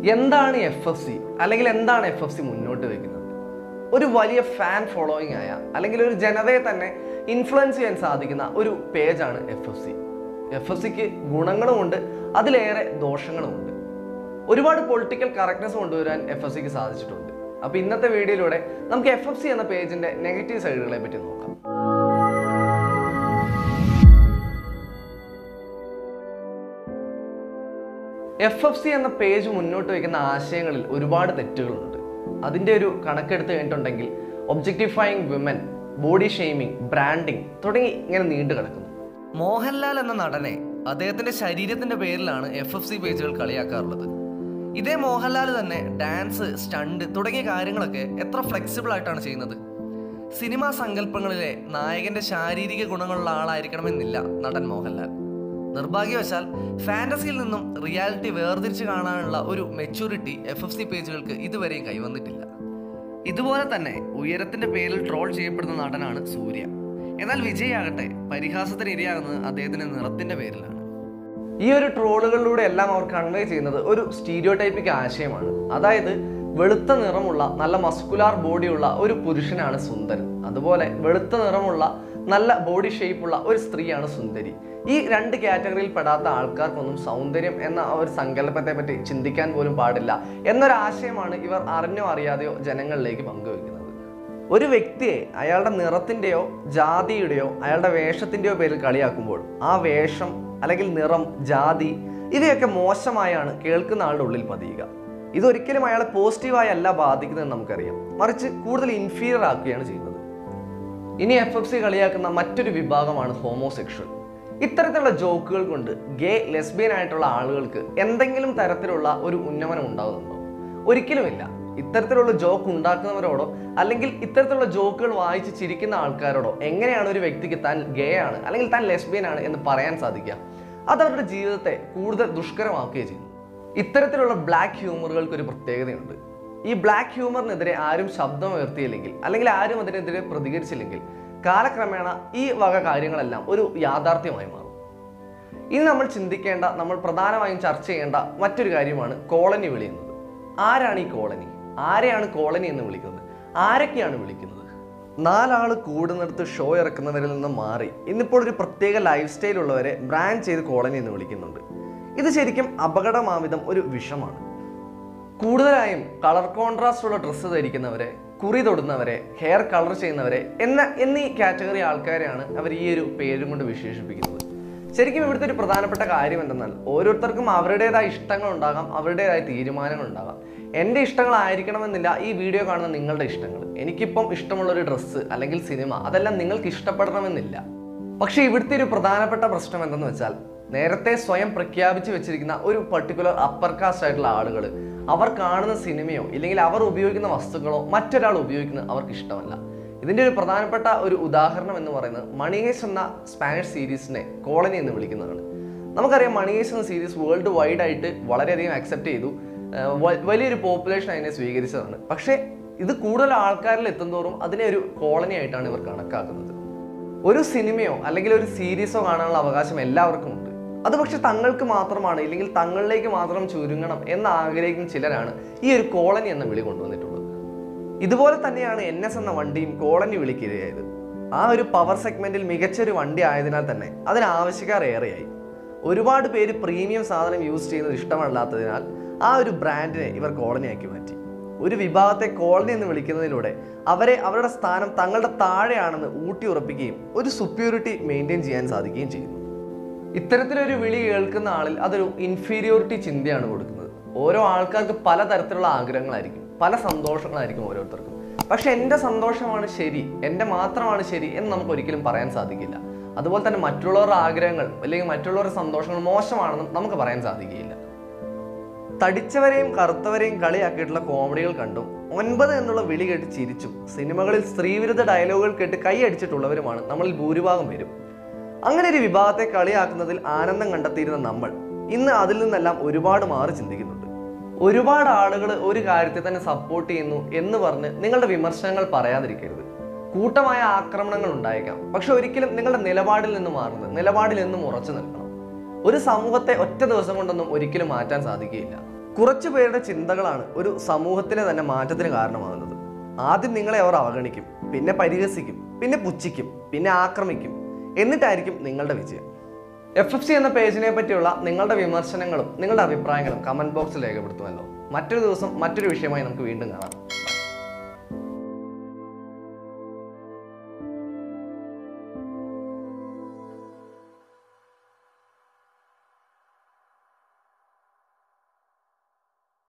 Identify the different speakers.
Speaker 1: എന്താണ് F F C അല്ലെങ്കിൽ എന്താണ് എഫ് എഫ് സി മുന്നോട്ട് വയ്ക്കുന്നത് ഒരു വലിയ ഫാൻ ഫോളോയിങ് ആയ അല്ലെങ്കിൽ ഒരു ജനതയെ തന്നെ ഇൻഫ്ലുവൻസ് ചെയ്യാൻ സാധിക്കുന്ന ഒരു പേജാണ് F F C F F സിക്ക് ഗുണങ്ങളുമുണ്ട് അതിലേറെ ദോഷങ്ങളുമുണ്ട് ഒരുപാട് പൊളിറ്റിക്കൽ കറക്റ്റ്നസ് കൊണ്ടുവരാൻ എഫ് എഫ് സിക്ക് സാധിച്ചിട്ടുണ്ട് അപ്പോൾ ഇന്നത്തെ വീഡിയോയിലൂടെ നമുക്ക് എഫ് എഫ് സി എന്ന പേജിന്റെ നെഗറ്റീവ് സൈഡുകളെ പറ്റി നോക്കാം എഫ് എഫ് സി എന്ന പേജ് മുന്നോട്ട് വയ്ക്കുന്ന ആശയങ്ങളിൽ ഒരുപാട് തെറ്റുകളുണ്ട് അതിൻ്റെ ഒരു കണക്കെടുത്ത് കഴിഞ്ഞിട്ടുണ്ടെങ്കിൽ objectifying women body shaming branding തുടങ്ങി ഇങ്ങനെ നീണ്ടു കിടക്കുന്നു മോഹൻലാൽ എന്ന നടനെ അദ്ദേഹത്തിന്റെ ശരീരത്തിന്റെ പേരിലാണ് എഫ് എഫ് സി പേജുകൾ കളിയാക്കാറുള്ളത് ഇതേ മോഹൻലാൽ തന്നെ ഡാൻസ് സ്റ്റണ്ട് തുടങ്ങിയ കാര്യങ്ങളൊക്കെ എത്ര ഫ്ലെക്സിബിൾ ആയിട്ടാണ് ചെയ്യുന്നത് സിനിമാ സങ്കല്പങ്ങളിലെ നായകന്റെ ശാരീരിക ഗുണങ്ങളുള്ള ആളായിരിക്കണമെന്നില്ല നടൻ മോഹൻലാൽ നിർഭാഗ്യവശാൽ ഫാന്റസിയിൽ നിന്നും റിയാലിറ്റി വേർതിരിച്ച് കാണാനുള്ള ഒരു മെച്യൂരിറ്റി എഫ് എഫ് സി പേജുകൾക്ക് ഇതുവരെയും കൈവന്നിട്ടില്ല ഇതുപോലെ തന്നെ ഉയരത്തിന്റെ പേരിൽ ട്രോൾ ചെയ്യപ്പെടുന്ന നടനാണ് സൂര്യ എന്നാൽ വിജയ് ആകട്ടെ പരിഹാസത്തിന് ഇരയാകുന്നത് അദ്ദേഹത്തിന്റെ നിറത്തിന്റെ പേരിലാണ് ഈ ഒരു ട്രോളുകളിലൂടെ എല്ലാം അവർ കൺവേ ചെയ്യുന്നത് ഒരു സ്റ്റീരിയോടൈപ്പിക് ആശയമാണ് അതായത് വെളുത്ത നിറമുള്ള നല്ല മസ്കുലാർ ബോഡിയുള്ള ഒരു പുരുഷനാണ് സുന്ദരൻ അതുപോലെ വെളുത്ത നിറമുള്ള നല്ല ബോഡി ഷേപ്പുള്ള ഒരു സ്ത്രീയാണ് സുന്ദരി ഈ രണ്ട് കാറ്റഗറിയിൽ പെടാത്ത ആൾക്കാർക്കൊന്നും സൗന്ദര്യം എന്ന ആ ഒരു സങ്കല്പത്തെ പറ്റി ചിന്തിക്കാൻ പോലും പാടില്ല എന്നൊരു ആശയമാണ് ഇവർ അറിഞ്ഞോ അറിയാതെയോ ജനങ്ങളിലേക്ക് പങ്കുവെക്കുന്നത് ഒരു വ്യക്തിയെ അയാളുടെ നിറത്തിൻ്റെയോ ജാതിയുടെയോ അയാളുടെ വേഷത്തിൻ്റെയോ പേരിൽ കളിയാക്കുമ്പോൾ ആ വേഷം അല്ലെങ്കിൽ നിറം ജാതി ഇവയൊക്കെ മോശമായാണ് കേൾക്കുന്ന ആളുടെ ഉള്ളിൽ പതിയുക ഇതൊരിക്കലും അയാളെ പോസിറ്റീവായി അല്ല ബാധിക്കുന്നതെന്ന് നമുക്കറിയാം മറിച്ച് കൂടുതൽ ഇൻഫീരിയർ ആക്കുകയാണ് ചെയ്യുന്നത് ഇനി എഫ് എഫ് സി കളിയാക്കുന്ന മറ്റൊരു വിഭാഗമാണ് ഹോമോസെക്ഷൽ ഇത്തരത്തിലുള്ള ജോക്കുകൾ കൊണ്ട് ഗേ ലെസ്ബിയൻ ആയിട്ടുള്ള ആളുകൾക്ക് എന്തെങ്കിലും തരത്തിലുള്ള ഒരു ഉന്നമനം ഉണ്ടാകുന്നുണ്ടോ ഒരിക്കലുമില്ല ഇത്തരത്തിലുള്ള ജോക്ക് ഉണ്ടാക്കുന്നവരോടോ അല്ലെങ്കിൽ ഇത്തരത്തിലുള്ള ജോക്കുകൾ വായിച്ച് ചിരിക്കുന്ന ആൾക്കാരോടോ എങ്ങനെയാണ് ഒരു വ്യക്തിക്ക് താൻ ഗേ ആണ് അല്ലെങ്കിൽ താൻ ലെസ്ബിയൻ ആണ് എന്ന് പറയാൻ സാധിക്കുക അത് അവരുടെ ജീവിതത്തെ കൂടുതൽ ദുഷ്കരമാക്കുകയും ചെയ്യുന്നു ഇത്തരത്തിലുള്ള ബ്ലാക്ക് ഹ്യൂമറുകൾക്ക് ഒരു പ്രത്യേകതയുണ്ട് ഈ ബ്ലാക്ക് ഹ്യൂമറിനെതിരെ ആരും ശബ്ദം ഉയർത്തിയില്ലെങ്കിൽ അല്ലെങ്കിൽ ആരും അതിനെതിരെ പ്രതികരിച്ചില്ലെങ്കിൽ കാലക്രമേണ ഈ വക കാര്യങ്ങളെല്ലാം ഒരു യാഥാർത്ഥ്യമായി മാറും ഇനി നമ്മൾ ചിന്തിക്കേണ്ട നമ്മൾ പ്രധാനമായും ചർച്ച ചെയ്യേണ്ട മറ്റൊരു കാര്യമാണ് കോളനി വിളി എന്നത് ആരാണ് ഈ കോളനി ആരെയാണ് കോളനി എന്ന് വിളിക്കുന്നത് ആരൊക്കെയാണ് വിളിക്കുന്നത് നാലാള് കൂടുന്നിടത്ത് ഷോ ഇറക്കുന്നവരിൽ നിന്ന് മാറി ഇന്നിപ്പോൾ ഒരു പ്രത്യേക ലൈഫ് സ്റ്റൈൽ ഉള്ളവരെ ബ്രാൻഡ് ചെയ്ത് കോളനി എന്ന് വിളിക്കുന്നുണ്ട് ഇത് ശരിക്കും അപകടമാവിധം ഒരു വിഷമാണ് കൂടുതലായും കളർ കോൺട്രാസ്റ്റ് ഉള്ള ഡ്രസ്സ് ധരിക്കുന്നവരെ കുറി തൊടുന്നവരെ ഹെയർ കളർ ചെയ്യുന്നവരെ എന്ന എന്നീ കാറ്റഗറി ആൾക്കാരെയാണ് അവർ ഈ ഒരു പേരും കൊണ്ട് വിശേഷിപ്പിക്കുന്നത് ശരിക്കും ഇവിടുത്തെ ഒരു പ്രധാനപ്പെട്ട കാര്യം എന്തെന്നാൽ ഓരോരുത്തർക്കും അവരുടേതായ ഇഷ്ടങ്ങൾ ഉണ്ടാകാം അവരുടേതായ തീരുമാനങ്ങൾ ഉണ്ടാകാം എൻ്റെ ഇഷ്ടങ്ങളായിരിക്കണമെന്നില്ല ഈ വീഡിയോ കാണുന്ന നിങ്ങളുടെ ഇഷ്ടങ്ങൾ എനിക്കിപ്പം ഇഷ്ടമുള്ള ഒരു ഡ്രസ്സ് അല്ലെങ്കിൽ സിനിമ അതെല്ലാം നിങ്ങൾക്ക് ഇഷ്ടപ്പെടണമെന്നില്ല പക്ഷേ ഇവിടുത്തെ ഒരു പ്രധാനപ്പെട്ട പ്രശ്നം എന്തെന്ന് വെച്ചാൽ നേരത്തെ സ്വയം പ്രഖ്യാപിച്ചു വെച്ചിരിക്കുന്ന ഒരു പർട്ടിക്കുലർ അപ്പർ കാസ്റ്റ് ആയിട്ടുള്ള ആളുകൾ അവർ കാണുന്ന സിനിമയോ ഇല്ലെങ്കിൽ അവർ ഉപയോഗിക്കുന്ന വസ്തുക്കളോ മറ്റൊരാൾ ഉപയോഗിക്കുന്നത് അവർക്ക് ഇഷ്ടമല്ല ഇതിൻ്റെ ഒരു പ്രധാനപ്പെട്ട ഒരു ഉദാഹരണം എന്ന് പറയുന്നത് മണിയേഷ് എന്ന സ്പാനിഷ് സീരീസിനെ കോളനി എന്ന് വിളിക്കുന്നതാണ് നമുക്കറിയാം മണിയേഷ് എന്ന സീരീസ് വേൾഡ് വൈഡ് ആയിട്ട് വളരെയധികം അക്സെപ്റ്റ് ചെയ്തു ഏർ വ- വലിയൊരു പോപ്പുലേഷൻ അതിനെ സ്വീകരിച്ചതാണ് പക്ഷേ ഇത് കൂടുതൽ ആൾക്കാരിൽ എത്തുന്തോറും അതിനെ ഒരു കോളനി ആയിട്ടാണ് ഇവർ കണക്കാക്കുന്നത് ഒരു സിനിമയോ അല്ലെങ്കിൽ ഒരു സീരീസോ കാണാനുള്ള അവകാശം എല്ലാവർക്കും ഉണ്ട് അത് പക്ഷെ തങ്ങൾക്ക് മാത്രമാണ് ഇല്ലെങ്കിൽ തങ്ങളിലേക്ക് മാത്രം ചുരുങ്ങണം എന്ന് ആഗ്രഹിക്കുന്ന ചിലരാണ് ഈ ഒരു കോളനി എന്ന വിളി കൊണ്ടുവന്നിട്ടുള്ളത് ഇതുപോലെ തന്നെയാണ് എൻ എസ് എന്ന വണ്ടിയും കോളനി വിളിക്കിരയായത് ആ ഒരു പവർ സെഗ്മെന്റിൽ മികച്ചൊരു വണ്ടി ആയതിനാൽ തന്നെ അതിന് ആവശ്യക്കാർ ഏറെയായി ഒരുപാട് പേര് പ്രീമിയം സാധനം യൂസ് ചെയ്യുന്നത് ഇഷ്ടമല്ലാത്തതിനാൽ ആ ഒരു ബ്രാൻഡിനെ ഇവർ കോളനിയാക്കി മാറ്റി ഒരു വിഭാഗത്തെ കോളനി എന്ന് വിളിക്കുന്നതിലൂടെ അവരെ അവരുടെ സ്ഥാനം തങ്ങളുടെ താഴെയാണെന്ന് ഊട്ടി ഉറപ്പിക്കുകയും ഒരു സുപ്യൂരിറ്റി മെയിൻറ്റെയിൻ ചെയ്യാൻ സാധിക്കുകയും ചെയ്യുന്നു ഇത്തരത്തിലൊരു വിളി കേൾക്കുന്ന ആളിൽ അതൊരു ഇൻഫീരിയോറിറ്റി ചിന്തയാണ് കൊടുക്കുന്നത് ഓരോ ആൾക്കാർക്ക് പലതരത്തിലുള്ള ആഗ്രഹങ്ങളായിരിക്കും പല സന്തോഷങ്ങളായിരിക്കും ഓരോരുത്തർക്കും പക്ഷെ എൻ്റെ സന്തോഷമാണ് ശരി എൻ്റെ മാത്രമാണ് ശരി എന്ന് നമുക്ക് ഒരിക്കലും പറയാൻ സാധിക്കില്ല അതുപോലെ തന്നെ മറ്റുള്ളവരുടെ ആഗ്രഹങ്ങൾ അല്ലെങ്കിൽ മറ്റുള്ളവരുടെ സന്തോഷങ്ങൾ മോശമാണെന്നും നമുക്ക് പറയാൻ സാധിക്കുകയില്ല തടിച്ചവരെയും കറുത്തവരെയും കളിയാക്കിയിട്ടുള്ള കോമഡികൾ കണ്ടും ഒൻപത് എന്നുള്ള വിളി കേട്ട് ചിരിച്ചും സിനിമകളിൽ സ്ത്രീവിരുദ്ധ ഡയലോഗുകൾ കേട്ട് കൈയടിച്ചിട്ടുള്ളവരുമാണ് നമ്മളിൽ ഭൂരിഭാഗം പേരും അങ്ങനെ ഒരു വിഭാഗത്തെ കളിയാക്കുന്നതിൽ ആനന്ദം കണ്ടെത്തിയിരുന്ന നമ്മൾ ഇന്ന് അതിൽ നിന്നെല്ലാം ഒരുപാട് മാറി ചിന്തിക്കുന്നുണ്ട് ഒരുപാട് ആളുകൾ ഒരു കാര്യത്തെ തന്നെ സപ്പോർട്ട് ചെയ്യുന്നു എന്ന് പറഞ്ഞ് നിങ്ങളുടെ വിമർശനങ്ങൾ പറയാതിരിക്കരുത് കൂട്ടമായ ആക്രമണങ്ങൾ ഉണ്ടായേക്കാം പക്ഷെ ഒരിക്കലും നിങ്ങളുടെ നിലപാടിൽ നിന്ന് മാറുന്നത് നിലപാടിൽ നിന്നും ഉറച്ചു നിൽക്കണം ഒരു സമൂഹത്തെ ഒറ്റ ദിവസം കൊണ്ടൊന്നും ഒരിക്കലും മാറ്റാൻ സാധിക്കുകയില്ല കുറച്ചു പേരുടെ ചിന്തകളാണ് ഒരു സമൂഹത്തിലെ തന്നെ മാറ്റത്തിന് കാരണമാകുന്നത് ആദ്യം നിങ്ങളെ അവർ അവഗണിക്കും പിന്നെ പരിഹസിക്കും പിന്നെ പുച്ഛിക്കും പിന്നെ ആക്രമിക്കും എന്നിട്ടായിരിക്കും നിങ്ങളുടെ വിജയം എഫ് എഫ് സി എന്ന പേജിനെ പറ്റിയുള്ള നിങ്ങളുടെ വിമർശനങ്ങളും നിങ്ങളുടെ അഭിപ്രായങ്ങളും കമന്റ് ബോക്സിൽ രേഖപ്പെടുത്തുമല്ലോ മറ്റൊരു ദിവസം മറ്റൊരു വിഷയമായി നമുക്ക് വീണ്ടും കാണാം